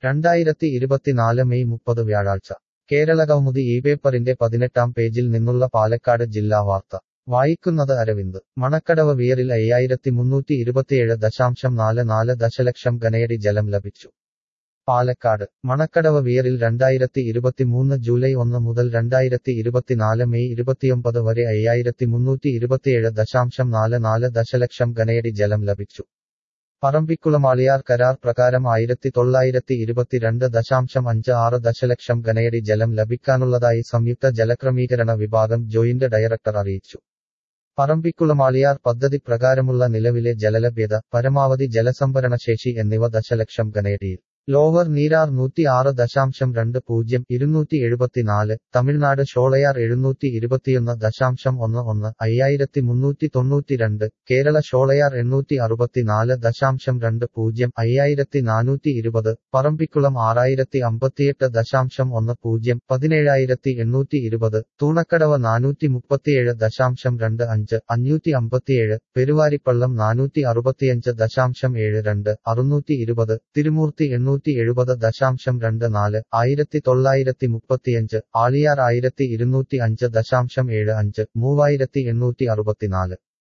രണ്ടായിരത്തി ഇരുപത്തിനാല് മെയ് മുപ്പത് വ്യാഴാഴ്ച കേരളകൗമുദി ഈ പേപ്പറിന്റെ പതിനെട്ടാം പേജിൽ നിന്നുള്ള പാലക്കാട് ജില്ലാ വാർത്ത വായിക്കുന്നത് അരവിന്ദ് മണക്കടവ് വിയറിൽ അയ്യായിരത്തി മുന്നൂറ്റി ഇരുപത്തിയേഴ് ദശാംശം നാല് നാല് ദശലക്ഷം ഘനയടി ജലം ലഭിച്ചു പാലക്കാട് മണക്കടവ് വിയറിൽ രണ്ടായിരത്തി ഇരുപത്തിമൂന്ന് ജൂലൈ ഒന്ന് മുതൽ രണ്ടായിരത്തി ഇരുപത്തിനാല് മെയ് ഇരുപത്തിയൊമ്പത് വരെ അയ്യായിരത്തി മുന്നൂറ്റി ഇരുപത്തിയേഴ് ദശാംശം നാല് നാല് ദശലക്ഷം ഘനയടി ജലം ലഭിച്ചു പറമ്പിക്കുളമാളിയാർ കരാർ പ്രകാരം ആയിരത്തി തൊള്ളായിരത്തി ഇരുപത്തിരണ്ട് ദശാംശം അഞ്ച് ആറ് ദശലക്ഷം ഘനയടി ജലം ലഭിക്കാനുള്ളതായി സംയുക്ത ജലക്രമീകരണ വിഭാഗം ജോയിന്റ് ഡയറക്ടർ അറിയിച്ചു പറമ്പിക്കുളമാളിയാർ പദ്ധതി പ്രകാരമുള്ള നിലവിലെ ജലലഭ്യത പരമാവധി ജലസംഭരണ ശേഷി എന്നിവ ദശലക്ഷം ഘനയടിയിൽ ലോവർ നീരാർ നൂറ്റി ആറ് ദശാംശം രണ്ട് പൂജ്യം ഇരുന്നൂറ്റി എഴുപത്തിനാല് തമിഴ്നാട് ഷോളയാർ എഴുന്നൂറ്റി ഇരുപത്തിയൊന്ന് ദശാംശം ഒന്ന് ഒന്ന് അയ്യായിരത്തി മുന്നൂറ്റി തൊണ്ണൂറ്റിരണ്ട് കേരള ഷോളയാർ എണ്ണൂറ്റി അറുപത്തിനാല് ദശാംശം രണ്ട് പൂജ്യം അയ്യായിരത്തി നാനൂറ്റി ഇരുപത് പറമ്പിക്കുളം ആറായിരത്തി അമ്പത്തിയെട്ട് ദശാംശം ഒന്ന് പൂജ്യം പതിനേഴായിരത്തി എണ്ണൂറ്റി ഇരുപത് തൂണക്കടവ് നാനൂറ്റി മുപ്പത്തിയേഴ് ദശാംശം രണ്ട് അഞ്ച് അഞ്ഞൂറ്റി അമ്പത്തിയേഴ് പെരുവാരിപ്പള്ളം നാനൂറ്റി അറുപത്തിയഞ്ച് ദശാംശം ഏഴ് രണ്ട് അറുന്നൂറ്റി ഇരുപത് തിരുമൂർത്തി എണ്ണൂറ്റി എഴുപത് ദശാംശം രണ്ട് നാല് ആയിരത്തി തൊള്ളായിരത്തി മുപ്പത്തിയഞ്ച് ആളിയാർ ആയിരത്തി ഇരുന്നൂറ്റി അഞ്ച് ദശാംശം ഏഴ് അഞ്ച് മൂവായിരത്തി എണ്ണൂറ്റി അറുപത്തിനാല്